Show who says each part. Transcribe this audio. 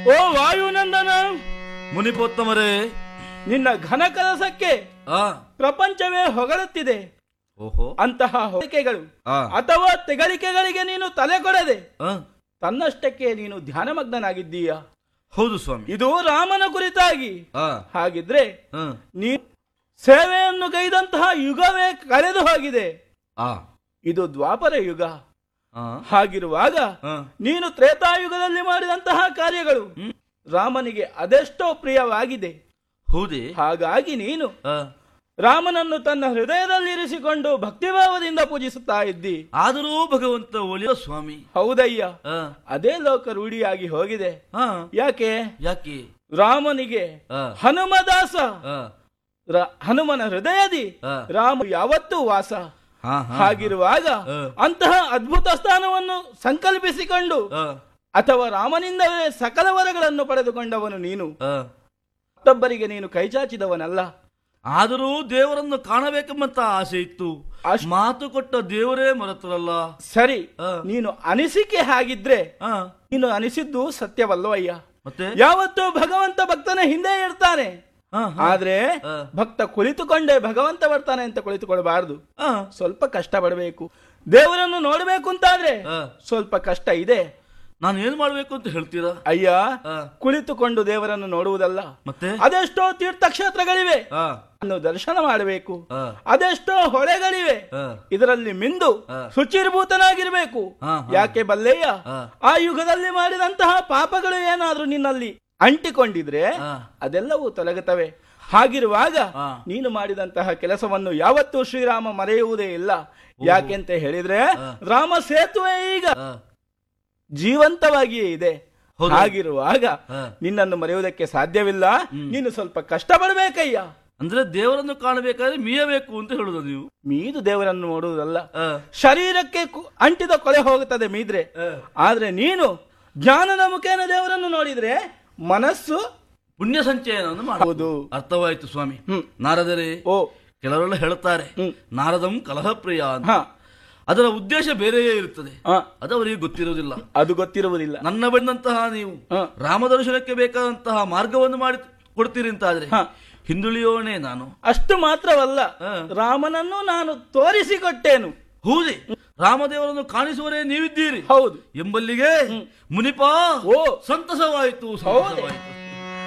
Speaker 1: ಓ ವಾಯುನಂದನ
Speaker 2: ಮುನಿಪೋತ್ತಮರೇ
Speaker 1: ನಿನ್ನ ಘನ ಕೆಲಸಕ್ಕೆ
Speaker 2: ಆ
Speaker 1: ಪ್ರಪಂಚವೇ ಹೊಗಳುತ್ತಿದೆ
Speaker 2: ಓಹೋ
Speaker 1: ಅಂತಹ ಹೊಗಳಿಕೆಗಳು
Speaker 2: ಆ
Speaker 1: ಅಥವಾ ತೆಗಳಿಕೆಗಳಿಗೆ ನೀನು ತಲೆ ಕೊಡದೆ
Speaker 2: ಆ,
Speaker 1: ತನ್ನಷ್ಟಕ್ಕೆ ನೀನು ಧ್ಯಾನಮಗ್ನನಾಗಿದ್ದೀಯ
Speaker 2: ಹೌದು ಸ್ವಾಮಿ
Speaker 1: ಇದು ರಾಮನ ಕುರಿತಾಗಿ
Speaker 2: ಆ
Speaker 1: ಹಾಗಿದ್ರೆ
Speaker 2: ಆ,
Speaker 1: ನೀ ಸೇವೆಯನ್ನು ಗೈದಂತಹ ಯುಗವೇ ಕಳೆದು ಹೋಗಿದೆ
Speaker 2: ಆ
Speaker 1: ಇದು ದ್ವಾಪರ ಯುಗ
Speaker 2: ಆ,
Speaker 1: ಹಾಗಿರುವಾಗ
Speaker 2: ಆ,
Speaker 1: ನೀನು ತ್ರೇತಾಯುಗದಲ್ಲಿ ಮಾಡಿದಂತಹ ಕಾರ್ಯಗಳು
Speaker 2: ಹ್ಮ್.
Speaker 1: ರಾಮನಿಗೆ ಅದೆಷ್ಟೋ ಪ್ರಿಯವಾಗಿದೆ
Speaker 2: ಹೌದೇ
Speaker 1: ಹಾಗಾಗಿ ನೀನು
Speaker 2: ಆ,
Speaker 1: ರಾಮನನ್ನು ತನ್ನ ಹೃದಯದಲ್ಲಿ ಇರಿಸಿಕೊಂಡು ಭಕ್ತಿಭಾವದಿಂದ ಪೂಜಿಸುತ್ತಾ ಇದ್ದಿ
Speaker 2: ಆದರೂ ಭಗವಂತ ಒಲಿಯ ಸ್ವಾಮಿ
Speaker 1: ಹೌದಯ್ಯ
Speaker 2: ಆ,
Speaker 1: ಅದೇ ಲೋಕ ರೂಢಿಯಾಗಿ ಹೋಗಿದೆ
Speaker 2: ಆ,
Speaker 1: ಯಾಕೆ
Speaker 2: ಯಾಕೆ
Speaker 1: ರಾಮನಿಗೆ
Speaker 2: ಆ,
Speaker 1: ಹನುಮದಾಸ
Speaker 2: ಆ,
Speaker 1: ರ- ಹನುಮನ ಹೃದಯದಿ
Speaker 2: ಆ.
Speaker 1: ರಾಮ ಯಾವತ್ತೂ ವಾಸ
Speaker 2: ಹಾ, ಹಾ,
Speaker 1: ಹಾಗಿರುವಾಗ
Speaker 2: ಆ.
Speaker 1: ಅಂತಹ ಅದ್ಭುತ ಸ್ಥಾನವನ್ನು ಸಂಕಲ್ಪಿಸಿಕೊಂಡು
Speaker 2: ಆ,
Speaker 1: ಅಥವಾ ರಾಮನಿಂದಲೇ ಸಕಲ ವರಗಳನ್ನು ಪಡೆದುಕೊಂಡವನು ನೀನು
Speaker 2: ಆ.
Speaker 1: ಮತ್ತೊಬ್ಬರಿಗೆ ನೀನು ಕೈಚಾಚಿದವನಲ್ಲ
Speaker 2: ಆದರೂ ದೇವರನ್ನು ಕಾಣಬೇಕೆಂಬಂತ ಆಸೆ ಇತ್ತು
Speaker 1: ಅಷ್ಟ್-
Speaker 2: ಮಾತು ಕೊಟ್ಟ ದೇವರೇ ಮರೆತರಲ್ಲ
Speaker 1: ಸರಿ
Speaker 2: ಆ.
Speaker 1: ನೀನು ಅನಿಸಿಕೆ ಹಾಗಿದ್ರೆ
Speaker 2: ಆ,
Speaker 1: ನೀನು ಅನಿಸಿದ್ದು ಸತ್ಯವಲ್ಲವಯ್ಯ
Speaker 2: ಮತ್ತೆ
Speaker 1: ಯಾವತ್ತೂ ಭಗವಂತ ಭಕ್ತನ ಹಿಂದೆ ಇರ್ತಾನೆ
Speaker 2: ಆ, ಆ,
Speaker 1: ಆದ್ರೆ
Speaker 2: ಆ.
Speaker 1: ಭಕ್ತ ಕುಳಿತುಕೊಂಡೇ ಭಗವಂತ ಬರ್ತಾನೆ ಅಂತ ಕುಳಿತುಕೊಳ್ಬಾರ್ದು
Speaker 2: ಆ,
Speaker 1: ಸ್ವಲ್ಪ ಕಷ್ಟ ಪಡಬೇಕು ದೇವರನ್ನು ನೋಡಬೇಕು ಅಂತಾದ್ರೆ
Speaker 2: ಆ.
Speaker 1: ಸ್ವಲ್ಪ ಕಷ್ಟ ಇದೆ
Speaker 2: ನಾನು ಏನ್ ಮಾಡ್ಬೇಕು ಅಂತ ಹೇಳ್ತೀರಾ
Speaker 1: ಅಯ್ಯ
Speaker 2: ಆ,
Speaker 1: ಕುಳಿತುಕೊಂಡು ದೇವರನ್ನು ನೋಡುವುದಲ್ಲ
Speaker 2: ಮತ್ತೆ
Speaker 1: ಅದೆಷ್ಟೋ ತೀರ್ಥಕ್ಷೇತ್ರಗಳಿವೆ
Speaker 2: ಆ,
Speaker 1: ಅನ್ನು ದರ್ಶನ ಮಾಡಬೇಕು
Speaker 2: ಆ,
Speaker 1: ಅದೆಷ್ಟೋ ಹೊಳೆಗಳಿವೆ
Speaker 2: ಆ,
Speaker 1: ಇದರಲ್ಲಿ ಮಿಂದು
Speaker 2: ಆ.
Speaker 1: ಶುಚಿರ್ಭೂತನಾಗಿರ್ಬೇಕು
Speaker 2: ಹಾ, ಹಾ.
Speaker 1: ಯಾಕೆ ಬಲ್ಲೆಯ್ಯ
Speaker 2: ಆ.
Speaker 1: ಆ ಯುಗದಲ್ಲಿ ಮಾಡಿದಂತಹ ಪಾಪಗಳು ಏನಾದ್ರೂ ನಿನ್ನಲ್ಲಿ ಅಂಟಿಕೊಂಡಿದ್ರೆ
Speaker 2: ಆ.
Speaker 1: ಅದೆಲ್ಲವೂ ತೊಲಗುತ್ತವೆ ಹಾಗಿರುವಾಗ
Speaker 2: ಆ.
Speaker 1: ನೀನು ಮಾಡಿದಂತಹ ಕೆಲಸವನ್ನು ಯಾವತ್ತೂ ಶ್ರೀರಾಮ ಮರೆಯುವುದೇ ಇಲ್ಲ ಯಾಕೆಂತ ಹೇಳಿದ್ರೆ ರಾಮ ಸೇತುವೆ ಈಗ
Speaker 2: ಆ,
Speaker 1: ಜೀವಂತವಾಗಿಯೇ ಇದೆ
Speaker 2: ಹೌದು.
Speaker 1: ಹಾಗಿರುವಾಗ
Speaker 2: ಆ.
Speaker 1: ನಿನ್ನನ್ನು ಮರೆಯುವುದಕ್ಕೆ ಸಾಧ್ಯವಿಲ್ಲ ನೀನು ಸ್ವಲ್ಪ ಕಷ್ಟ ಪಡಬೇಕಯ್ಯ
Speaker 2: ಅಂದ್ರೆ ದೇವರನ್ನು ಕಾಣಬೇಕಾದ್ರೆ ಮೀಯಬೇಕು ಅಂತ ಹೇಳುದು ನೀವು
Speaker 1: ಮೀದು ದೇವರನ್ನು ನೋಡುವುದಲ್ಲ
Speaker 2: ಆ,
Speaker 1: ಶರೀರಕ್ಕೆ ಕು- ಅಂಟಿದ ಕೊಳೆ ಹೋಗುತ್ತದೆ ಮೀದ್ರೆ
Speaker 2: ಆ.
Speaker 1: ಆದ್ರೆ ನೀನು ಜ್ಞಾನದ ಮುಖೇನ ದೇವರನ್ನು ನೋಡಿದ್ರೆ ಮನಸ್ಸು
Speaker 2: ಪುಣ್ಯ ಸಂಚಯನವನ್ನು
Speaker 1: ಹೌದು.
Speaker 2: ಮಾಡುವುದು ಅರ್ಥವಾಯ್ತು ಸ್ವಾಮಿ
Speaker 1: ಹ್ಮ್.
Speaker 2: ನಾರದರೇ
Speaker 1: ಓ
Speaker 2: ಕೆಲವರೆಲ್ಲ ಹೇಳುತ್ತಾರೆ
Speaker 1: ಹ್ಮ್.
Speaker 2: ನಾರದಂ ಕಲಹಪ್ರಿಯ ಅಂತ
Speaker 1: ಹ
Speaker 2: ಅದರ ಉದ್ದೇಶ ಬೇರೆಯೇ ಇರುತ್ತದೆ
Speaker 1: ಹ,
Speaker 2: ಅದು ಅವರಿಗೆ ಗೊತ್ತಿರುವುದಿಲ್ಲ
Speaker 1: ಅದು ಗೊತ್ತಿರುವುದಿಲ್ಲ
Speaker 2: ನನ್ನ ಬಂದಂತಹ ನೀವು
Speaker 1: ಹ.
Speaker 2: ರಾಮದರ್ಶನಕ್ಕೆ ಬೇಕಾದಂತಹ ಮಾರ್ಗವನ್ನು ಮಾಡಿ ಕೊಡ್ತೀರಿ ಅಂತಾದ್ರೆ
Speaker 1: ಹ.
Speaker 2: ಹಿಂದುಳಿಯೋಣೆ ನಾನು
Speaker 1: ಅಷ್ಟು ಮಾತ್ರವಲ್ಲ
Speaker 2: ಹ.
Speaker 1: ರಾಮನನ್ನು ನಾನು ತೋರಿಸಿಕೊಟ್ಟೇನು
Speaker 2: ಹೌದೇ ರಾಮದೇವರನ್ನು ಕಾಣಿಸುವರೇ ನೀವಿದ್ದೀರಿ
Speaker 1: ಹೌದು
Speaker 2: ಎಂಬಲ್ಲಿಗೆ ಮುನಿಪಾ
Speaker 1: ಓ
Speaker 2: ಸಂತಸವಾಯಿತು
Speaker 1: ಹೌದೇ?
Speaker 2: ಸಂತಸವಾಯಿತು